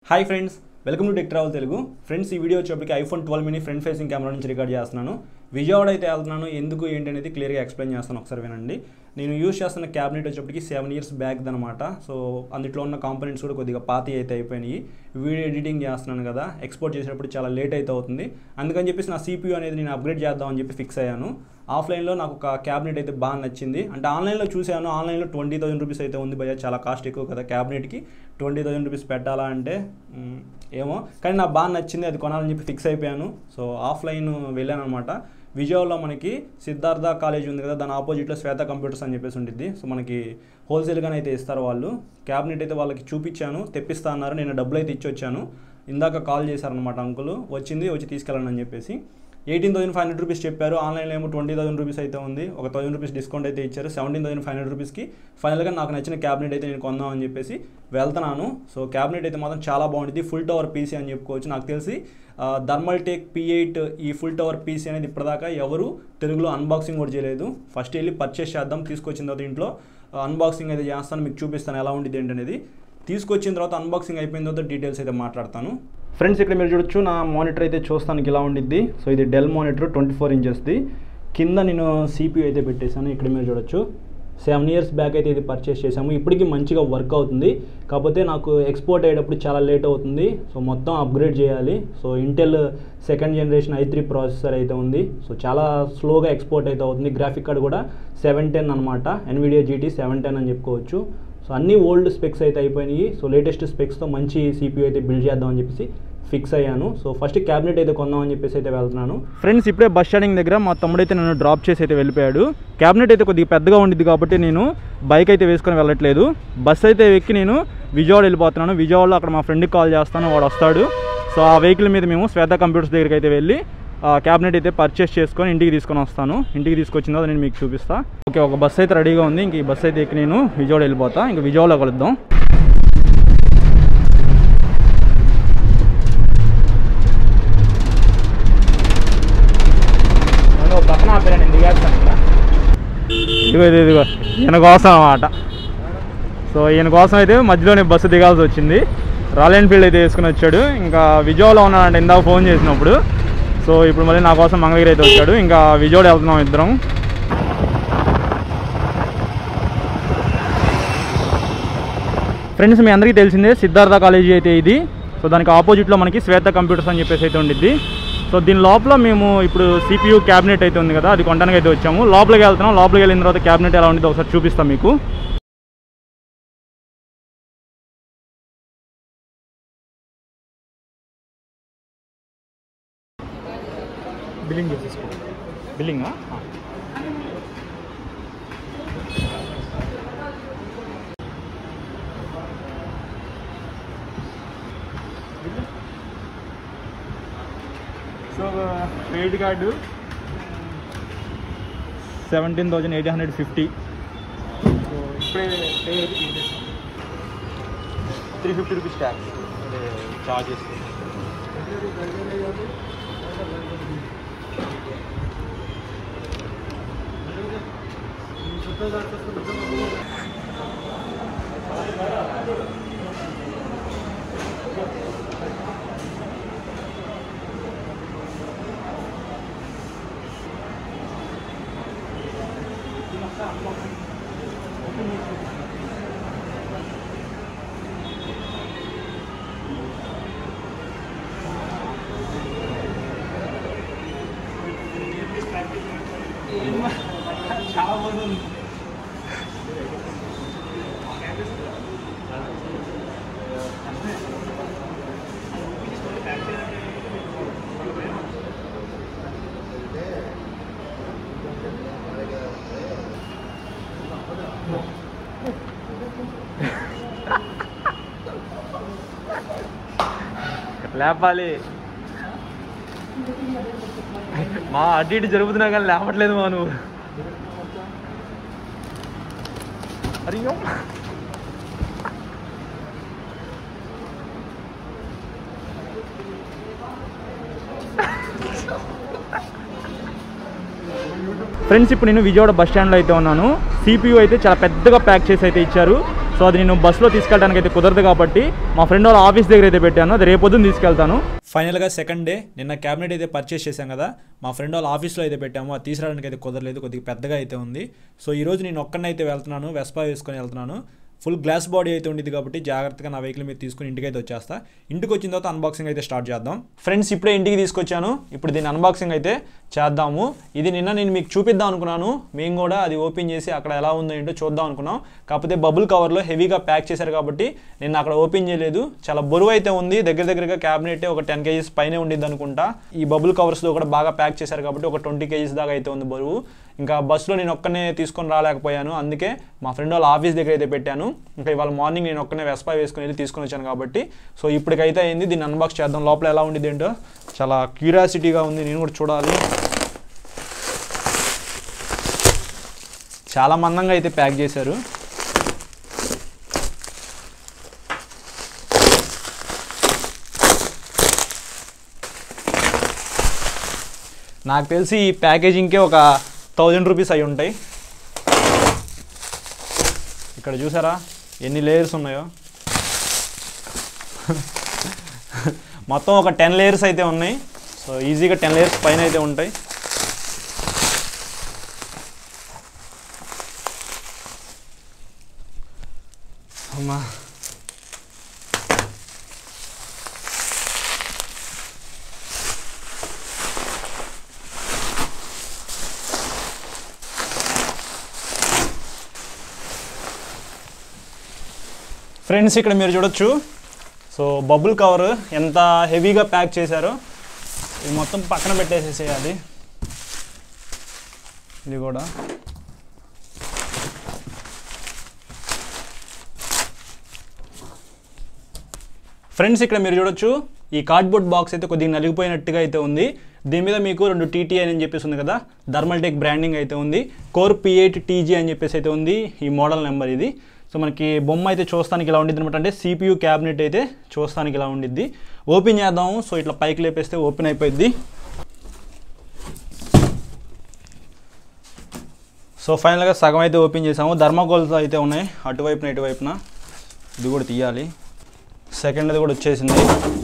hi friends welcome to tech travel Telugu friends ఈ video వచ్చేప్పటికి iPhone twelve mini front facing camera నుంచి record చేస్తున్నాను విజయవాడ అయితే వెళ్తున్నాను ఎందుకు ఏంటి అనేది క్లియర్గా ఎక్స్ప్లెయిన్ చేస్తాను ఒకసారి వినండి నేను యూస్ చేస్తున్న క్యాబినెట్ వచ్చేప్పటికి సెవెన్ ఇయర్స్ బ్యాక్ అనమాట సో అందులో ఉన్న కాంపోనెంట్స్ కూడా కొద్దిగా పాత అయితే అయిపోయినాయి వీడియో ఎడిటింగ్ చేస్తున్నాను కదా ఎక్స్పోర్ట్ చేసేటప్పుడు చాలా లేట్ అయితే అవుతుంది అందుకని చెప్పేసి నా సిపియూ అనేది నేను అప్గ్రేడ్ చేద్దామని చెప్పి ఫిక్స్ అయ్యాను ఆఫ్లైన్లో నాకు ఒక క్యాబినెట్ అయితే బాగా నచ్చింది అంటే ఆన్లైన్లో చూశాను ఆన్లైన్లో ట్వంటీ థౌసండ్ రూపీస్ అయితే ఉంది భయ్య చాలా కాస్ట్ ఎక్కువ కదా క్యాబినెట్కి ట్వంటీ థౌసండ్ రూపీస్ పెట్టాలా అంటే మ్, ఏమో కానీ నాకు బాగా నచ్చింది అది కొనాలని చెప్పి ఫిక్స్ అయిపోయాను సో ఆఫ్లైన్ వెళ్ళాను అనమాట విజయవాడలో మనకి సిద్ధార్థ కాలేజ్ ఉంది కదా దాని ఆపోజిట్లో శ్వేత కంప్యూటర్స్ అని చెప్పేసి ఉంటుంది సో మనకి హోల్సేల్గానే అయితే ఇస్తారు వాళ్ళు క్యాబినెట్ అయితే వాళ్ళకి చూపించాను తెప్పిస్తా అన్నారు నేను డబ్బులు అయితే ఇచ్చి వచ్చాను ఇందాక కాల్ చేశారనమాట అంకుల్ వచ్చింది వచ్చి తీసుకెళ్ళండి అని చెప్పేసి eighteen thousand five hundred rupees చెప్పారు ఆన్లైన్లో ఏమో ట్వంటీ థౌసండ్ రూపీస్ అయితే ఉంది ఒక థౌసండ్ రూపీస్ డిస్కౌంట్ అయితే ఇచ్చారు సెవెంటీన్ థౌసండ్ ఫైవ్ హండ్రెడ్ రూపీస్కి ఫైనల్గా నాకు నచ్చిన క్యాబినెట్ అయితే నేను కొందాం అని చెప్పేసి వెళ్తున్నాను సో క్యాబినెట్ అయితే మాత్రం చాలా బాగుంటుంది ఫుల్ టవర్ పీసీ అని చెప్పుకోవచ్చు నాకు తెలిసి థర్మల్ టేక్ పీ ఎయిట్ ఈ ఫుల్ టవర్ పీసీ అనేది ఇప్పటిదాకా ఎవరు తెలుగులో అన్బాక్సింగ్ కూడా చేయలేదు ఫస్ట్ వెళ్ళి పర్చేస్ చేద్దాం తీసుకొచ్చిన తర్వాత ఇంట్లో అన్బాక్సింగ్ అయితే చేస్తాను మీకు చూపిస్తాను ఎలా ఉండిద్ది ఏంటనేది తీసుకొచ్చిన తర్వాత అన్బాక్సింగ్ అయిపోయిన తర్వాత డీటెయిల్స్ అయితే మాట్లాడతాను ఫ్రెండ్స్ ఇక్కడ మీరు చూడొచ్చు నా మానిటర్ అయితే చూస్తానికి ఇలా ఉండిద్ది సో ఇది డెల్ మానిటర్ ట్వంటీ ఫోర్ ఇంచెస్ది కింద నేను సిపియూ అయితే పెట్టేశాను ఇక్కడ మీరు చూడొచ్చు సెవెన్ ఇయర్స్ బ్యాక్ అయితే ఇది పర్చేస్ చేసాము ఇప్పటికీ మంచిగా వర్క్ అవుతుంది కాకపోతే నాకు ఎక్స్పోర్ట్ అయ్యేటప్పుడు చాలా లేట్ అవుతుంది సో మొత్తం అప్గ్రేడ్ చేయాలి so Intel second generation i three processor అయితే ఉంది సో చాలా స్లోగా ఎక్స్పోర్ట్ అయితే అవుతుంది గ్రాఫిక్ కార్డ్ కూడా సెవెన్ టెన్ అనమాట ఎన్విడియా జీటీ సెవెన్ టెన్ అని చెప్పుకోవచ్చు సో అన్ని ఓల్డ్ స్పెక్స్ అయితే అయిపోయినాయి సో లేటెస్ట్ స్పెక్స్తో మంచి సిపియూ అయితే బిల్డ్ చేద్దామని చెప్పేసి ఫిక్స్ అయ్యాను సో ఫస్ట్ క్యాబినెట్ అయితే కొందామని చెప్పేసి అయితే వెళ్తున్నాను ఫ్రెండ్స్ ఇప్పుడే బస్ స్టాండింగ్ దగ్గర మా తమ్ముడు అయితే నన్ను డ్రాప్ చేసి అయితే వెళ్ళిపోయాడు క్యాబినెట్ అయితే కొద్దిగా పెద్దగా ఉండిద్ది కాబట్టి నేను బైక్ అయితే వేసుకొని వెళ్ళట్లేదు బస్ అయితే ఎక్కి నేను విజయవాడ వెళ్ళిపోతున్నాను విజయవాడలో అక్కడ మా ఫ్రెండ్కి కాల్ చేస్తాను వాడు వస్తాడు సో ఆ వెహికల్ మీద మేము శ్వేత కంప్యూటర్స్ దగ్గరికి అయితే వెళ్ళి ఆ క్యాబినెట్ అయితే పర్చేస్ చేసుకొని ఇంటికి తీసుకొని వస్తాను ఇంటికి తీసుకొచ్చిన తర్వాత నేను మీకు చూపిస్తా ఓకే ఒక బస్ అయితే రెడీగా ఉంది ఇంక ఈ బస్ అయితే ఎక్కి నేను విజయవాడ వెళ్ళిపోతా ఇంక విజయవాడలో కలుద్దాం పక్కన ఆపాను దిగేస్తాను ఇదిగో ఇది ఇదిగో ఈయన కోసం అన్నమాట సో ఈయన కోసం అయితే మధ్యలోనే బస్సు దిగాల్సి వచ్చింది రాయల్ ఎన్ఫీల్డ్ అయితే వేసుకుని వచ్చాడు ఇంకా విజయవాడలో ఉన్నాడంటే ఇందాక ఫోన్ చేసినప్పుడు సో ఇప్పుడు మళ్ళీ నా కోసం మంగళగిరి అయితే వచ్చాడు ఇంకా విజయవాడ వెళ్తున్నాం ఇద్దరం ఫ్రెండ్స్ మీ అందరికీ తెలిసిందే సిద్ధార్థ కాలేజీ అయితే ఇది సో దానికి ఆపోజిట్లో మనకి శ్వేత కంప్యూటర్స్ అని చెప్పేసి అయితే ఉండిద్ది సో దీని లోపల మేము ఇప్పుడు సిపియూ క్యాబినెట్ అయితే ఉంది కదా అది కొనడానికి అయితే వచ్చాము లోపలికి వెళ్తున్నాం లోపలికి వెళ్ళిన తర్వాత క్యాబినెట్ ఎలా ఉంటుందో ఒకసారి చూపిస్తాం మీకు బిల్లింగ్ చేసేసుకో బిల్లింగా so credit card seventeen thousand eight hundred fifty so ఇప్పుడే three fifty rupees tax charges లేపాలి మా అటు ఇటు జరుగుతున్నా కానీ లేపట్లేదు మా నువ్వు అయ్యో ఫ్రెండ్స్ ఇప్పుడు నేను విజయవాడ బస్ స్టాండ్లో అయితే ఉన్నాను సిపియూ అయితే చాలా పెద్దగా ప్యాక్ చేసి అయితే ఇచ్చారు సో అది నేను బస్సులో తీసుకెళ్ళడానికి అయితే కుదరదు కాబట్టి మా ఫ్రెండ్ వాళ్ళ ఆఫీస్ దగ్గర అయితే పెట్టాను అది రేపొద్దున తీసుకెళ్తాను ఫైనల్గా సెకండ్ డే నిన్న క్యాబినెట్ అయితే పర్చేస్ చేశాం కదా మా ఫ్రెండ్ వాళ్ళ ఆఫీస్లో అయితే పెట్టాము అది తీసుకురావడానికి అయితే కుదరలేదు కొద్దిగా పెద్దగా అయితే ఉంది సో ఈరోజు నేను ఒక్కనైతే వెళ్తున్నాను వెస్పా వేసుకొని వెళ్తున్నాను ఫుల్ గ్లాస్ బాడీ అయితే ఉండేది కాబట్టి జాగ్రత్తగా నా వెహికల్ మీద తీసుకుని ఇంటికి అయితే వచ్చేస్తా ఇంటికి వచ్చిన తర్వాత అన్బాక్సింగ్ అయితే స్టార్ట్ చేద్దాం ఫ్రెండ్స్ ఇప్పుడే ఇంటికి తీసుకొచ్చాను ఇప్పుడు దీని అన్బాక్సింగ్ అయితే చేద్దాము ఇది నిన్న నేను మీకు చూపిద్దాం అనుకున్నాను మేము కూడా అది ఓపెన్ చేసి అక్కడ ఎలా ఉందో ఏంటో చూద్దాం అనుకున్నాం కాకపోతే బబుల్ కవర్లో హెవీగా ప్యాక్ చేశారు కాబట్టి నేను అక్కడ ఓపెన్ చేయలేదు చాలా బరువు అయితే ఉంది దగ్గర దగ్గరగా క్యాబినెట్ ఒక టెన్ కేజీస్ పైనే ఉండిద్ది అనుకుంటా ఈ బబుల్ కవర్స్లో కూడా బాగా ప్యాక్ చేశారు కాబట్టి ఒక ట్వంటీ కేజీస్ దాకా అయితే ఉంది బరువు ఇంకా బస్సులో నేను ఒక్కనే తీసుకొని రాలేకపోయాను అందుకే మా ఫ్రెండ్ వాళ్ళ ఆఫీస్ దగ్గర అయితే పెట్టాను ఇంకా ఇవాళ మార్నింగ్ నేను ఒక్కనే వెస్పా వేసుకుని వెళ్ళి తీసుకొని వచ్చాను కాబట్టి సో ఇప్పటికైతే అయింది దీన్ని అన్బాక్స్ చేద్దాం లోపల ఎలా ఉండిద్ది ఏంటో చాలా క్యూరియాసిటీగా ఉంది నేను కూడా చూడాలి చాలా మందంగా అయితే ప్యాక్ చేశారు నాకు తెలిసి ఈ ప్యాకేజింగ్కే ఒక థౌజండ్ రూపీస్ అయి ఉంటాయి ఇక్కడ చూసారా ఎన్ని లేయర్స్ ఉన్నాయో మొత్తం ఒక టెన్ లేయర్స్ అయితే ఉన్నాయి సో ఈజీగా టెన్ లేయర్స్ పైన అయితే ఉంటాయి అమ్మా ఫ్రెండ్స్ ఇక్కడ మీరు చూడొచ్చు సో బబుల్ కవర్ ఎంత హెవీగా ప్యాక్ చేశారో ఇది మొత్తం పక్కన పెట్టేసేసేయాలి ఇది కూడా ఫ్రెండ్స్ ఇక్కడ మీరు చూడొచ్చు ఈ కార్డ్బోర్డ్ బాక్స్ అయితే కొద్దిగా నలిగిపోయినట్టుగా అయితే ఉంది దీని మీద మీకు రెండు టీటీ అని చెప్పేసి ఉంది కదా థర్మల్టెక్ బ్రాండింగ్ అయితే ఉంది కోర్ పి ఎయిట్ టీజీ అని చెప్పేసి అయితే ఉంది ఈ మోడల్ నెంబర్ ఇది సో మనకి బొమ్మ అయితే చూస్తానికి ఇలా ఉండిద్ది అనమాట అంటే సిపియూ క్యాబినెట్ అయితే చూస్తానికి ఇలా ఉండిద్ది ఓపెన్ చేద్దాము సో ఇట్లా పైకి లేపేస్తే ఓపెన్ అయిపోయింది సో ఫైనల్గా సగం అయితే ఓపెన్ చేసాము ధర్మాకోల్స్ అయితే ఉన్నాయి అటువైపున ఇటువైపున ఇది కూడా తీయాలి సెకండ్ అది కూడా వచ్చేసింది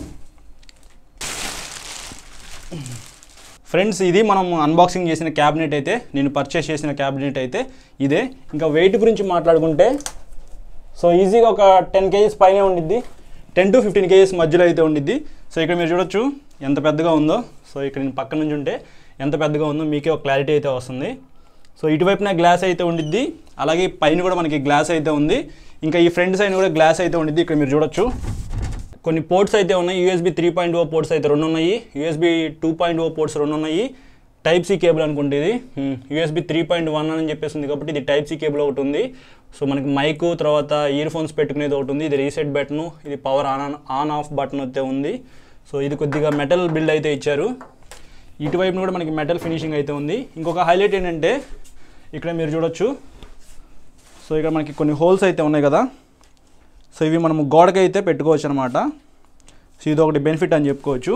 ఫ్రెండ్స్ ఇది మనం అన్బాక్సింగ్ చేసిన క్యాబినెట్ అయితే నేను పర్చేస్ చేసిన క్యాబినెట్ అయితే ఇదే ఇంకా వెయిట్ గురించి మాట్లాడుకుంటే సో ఈజీగా ఒక టెన్ కేజీస్ పైనే ఉండిద్ది టెన్ టు ఫిఫ్టీన్ కేజీస్ మధ్యలో అయితే ఉండిద్ది సో ఇక్కడ మీరు చూడొచ్చు ఎంత పెద్దగా ఉందో సో ఇక్కడ నేను పక్క నుంచి ఉంటే ఎంత పెద్దగా ఉందో మీకే ఒక క్లారిటీ అయితే వస్తుంది సో ఇటువైపున గ్లాస్ అయితే ఉండిద్ది అలాగే పైన కూడా మనకి గ్లాస్ అయితే ఉంది ఇంకా ఈ ఫ్రంట్ సైడ్ కూడా గ్లాస్ అయితే ఉండిద్ది ఇక్కడ మీరు చూడొచ్చు కొన్ని పోర్ట్స్ అయితే ఉన్నాయి USB three point O ports అయితే రెండు ఉన్నాయి USB two point O ports రెండు ఉన్నాయి టైప్ సి కేబుల్ అనుకుంటే ఇది యూఎస్బి త్రీ పాయింట్ వన్ అని చెప్పేసి ఉంది కాబట్టి ఇది టైప్ సి కేబుల్ ఒకటి ఉంది సో మనకి మైక్ తర్వాత ఇయర్ ఫోన్స్ పెట్టుకునేది ఒకటి ఉంది ఇది రీసెట్ బటన్ ఇది power on on off button అయితే ఉంది సో ఇది కొద్దిగా మెటల్ బిల్డ్ అయితే ఇచ్చారు ఇటువైపున కూడా మనకి మెటల్ ఫినిషింగ్ అయితే ఉంది ఇంకొక హైలైట్ ఏంటంటే ఇక్కడ మీరు చూడొచ్చు సో ఇక్కడ మనకి కొన్ని హోల్స్ అయితే ఉన్నాయి కదా సో ఇవి మనము గోడకి అయితే పెట్టుకోవచ్చు అనమాట సో ఇది ఒకటి బెనిఫిట్ అని చెప్పుకోవచ్చు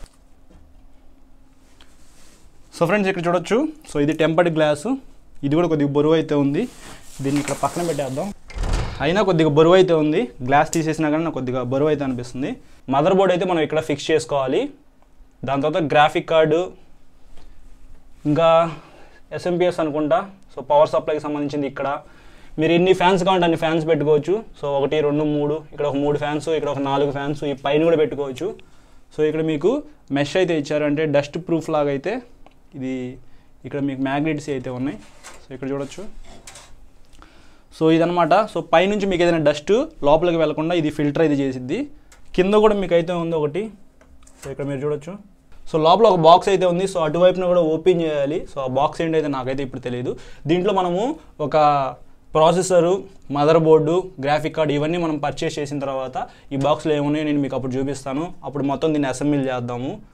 సో ఫ్రెండ్స్ ఇక్కడ చూడొచ్చు సో ఇది టెంపర్డ్ గ్లాసు ఇది కూడా కొద్దిగా బరువు అయితే ఉంది దీన్ని ఇక్కడ పక్కన పెట్టేద్దాం అయినా కొద్దిగా బరువు అయితే ఉంది గ్లాస్ తీసేసినా కానీ నాకు కొద్దిగా బరువు అయితే అనిపిస్తుంది మదర్ బోర్డ్ అయితే మనం ఇక్కడ ఫిక్స్ చేసుకోవాలి దాని తర్వాత గ్రాఫిక్ కార్డు ఇంకా ఎస్ఎంపిఎస్ అనుకుంటా సో పవర్ సప్లైకి సంబంధించింది ఇక్కడ మీరు ఎన్ని ఫ్యాన్స్ కావాలంటే అన్ని ఫ్యాన్స్ పెట్టుకోవచ్చు సో ఒకటి రెండు మూడు ఇక్కడ ఒక మూడు ఫ్యాన్స్ ఇక్కడ ఒక నాలుగు ఫ్యాన్స్ ఈ పైన కూడా పెట్టుకోవచ్చు సో ఇక్కడ మీకు మెష్ అయితే ఇచ్చారు అంటే డస్ట్ ప్రూఫ్ లాగా అయితే ఇది ఇక్కడ మీకు మ్యాగ్నెట్స్ అయితే ఉన్నాయి సో ఇక్కడ చూడొచ్చు సో ఇదనమాట సో పైనుంచి మీకు ఏదైనా డస్ట్ లోపలికి వెళ్లకుండా ఇది ఫిల్టర్ అయితే చేసిద్ది కింద కూడా మీకు అయితే ఉంది ఒకటి సో ఇక్కడ మీరు చూడొచ్చు సో లోపల ఒక బాక్స్ అయితే ఉంది సో అటువైపున కూడా ఓపెన్ చేయాలి సో ఆ బాక్స్ ఏంటైతే నాకైతే ఇప్పుడు తెలియదు దీంట్లో మనము ఒక processor motherboard graphic card ఇవన్నీ మనం పర్చేస్ చేసిన తర్వాత ఈ బాక్స్లో ఏమున్నాయో నేను మీకు అప్పుడు చూపిస్తాను అప్పుడు మొత్తం దీన్ని అసెంబ్లీ చేద్దాము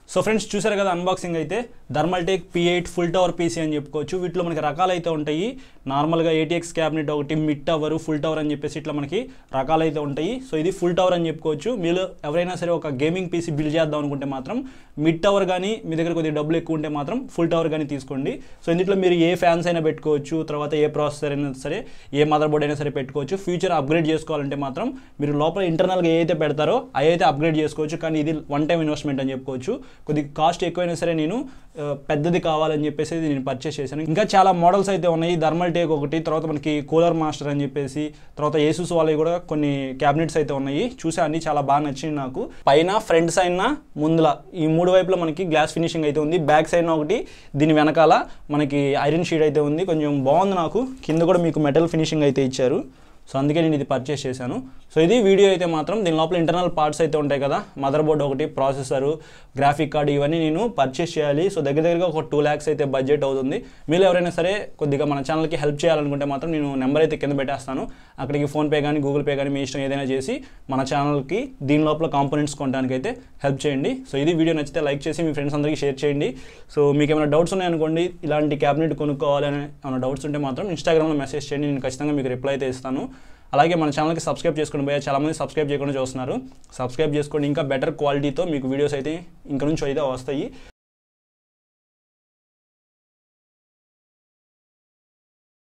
సో ఫ్రెండ్స్ చూసారు కదా అన్బాక్సింగ్ అయితే Thermaltake P eight full tower PC అని చెప్పుకోవచ్చు వీటిలో మనకి రకాలు అయితే ఉంటాయి నార్మల్గా ఏటీఎక్స్ క్యాబినెట్ ఒకటి మిడ్ టవర్ ఫుల్ టవర్ అని చెప్పేసి ఇట్లా మనకి రకాలు అయితే ఉంటాయి సో ఇది ఫుల్ టవర్ అని చెప్పుకోవచ్చు మీరు ఎవరైనా సరే ఒక గేమింగ్ పీసీ బిల్డ్ చేద్దాం అనుకుంటే మాత్రం మిడ్ టవర్ కానీ మీ దగ్గర కొద్దిగా డబ్బులు ఎక్కువ ఉంటే మాత్రం ఫుల్ టవర్ కానీ తీసుకోండి సో ఇందులో మీరు ఏ ఫ్యాన్స్ అయినా పెట్టుకోవచ్చు తర్వాత ఏ ప్రాసెసర్ అయినా సరే ఏ మదర్ బోర్డ్ అయినా సరే పెట్టుకోవచ్చు ఫ్యూచర్ అప్గ్రేడ్ చేసుకోవాలంటే మాత్రం మీరు లోపల ఇంటర్నల్గా ఏ అయితే పెడతారో అవి అయితే అప్గ్రేడ్ చేసుకోవచ్చు కానీ ఇది వన్ టైం ఇన్వెస్ట్మెంట్ అని చెప్పుకోవచ్చు కొద్దిగా కాస్ట్ ఎక్కువైనా సరే నేను ఆ, పెద్దది కావాలని చెప్పేసి ఇది నేను పర్చేస్ చేశాను ఇంకా చాలా మోడల్స్ అయితే ఉన్నాయి థర్మల్ టేక్ ఒకటి తర్వాత మనకి కూలర్ మాస్టర్ అని చెప్పేసి తర్వాత ఏసూస్ వాళ్ళవి కూడా కొన్ని క్యాబినెట్స్ అయితే ఉన్నాయి చూసా అన్ని చాలా బాగా నచ్చింది నాకు పైన ఫ్రంట్ సైడ్ ముందుల ఈ మూడు వైపులో మనకి గ్లాస్ ఫినిషింగ్ అయితే ఉంది బ్యాక్ సైడ్ ఒకటి దీని వెనకాల మనకి ఐరన్ షీట్ అయితే ఉంది కొంచెం బాగుంది నాకు కింద కూడా మీకు మెటల్ ఫినిషింగ్ అయితే ఇచ్చారు సో అందుకే నేను ఇది పర్చేస్ చేశాను సో ఇది వీడియో అయితే మాత్రం దీని లోపల ఇంటర్నల్ పార్ట్స్ అయితే ఉంటాయి కదా మదర్ బోర్డ్ ఒకటి ప్రాసెసర్ గ్రాఫిక్ కార్డ్ ఇవన్నీ నేను పర్చేస్ చేయాలి సో దగ్గర దగ్గరగా ఒక టూ ల్యాక్స్ అయితే బడ్జెట్ అవుతుంది మీరు ఎవరైనా సరే కొద్దిగా మన ఛానల్కి హెల్ప్ చేయాలనుకుంటే మాత్రం నేను నెంబర్ అయితే కింద పెట్టేస్తాను అక్కడికి ఫోన్పే కానీ గూగుల్ పే కానీ మీ ఇష్టం ఏదైనా చేసి మన ఛానల్కి దీని లోపల కాంపోనెంట్స్ కొనడానికి అయితే హెల్ప్ చేయండి సో ఇది వీడియో నచ్చితే లైక్ చేసి మీ ఫ్రెండ్స్ అందరికీ షేర్ చేయండి సో మీకు ఏమైనా డౌట్స్ ఉన్నాయనుకోండి ఇలాంటి క్యాబినెట్ కొనుక్కోవాలని ఏమైనా డౌట్స్ ఉంటే మాత్రం ఇన్స్టాగ్రామ్లో మెసేజ్ చేయండి నేను ఖచ్చితంగా మీకు రిప్లై అయితే ఇస్తాను అలాగే మన ఛానల్కి సబ్స్క్రైబ్ చేసుకోండి భయ్యా చాలామంది సబ్స్క్రైబ్ చేయకుండా చూస్తున్నారు సబ్స్క్రైబ్ చేసుకోండి ఇంకా బెటర్ క్వాలిటీతో మీకు వీడియోస్ అయితే ఇంకా నుంచి అయితే వస్తాయి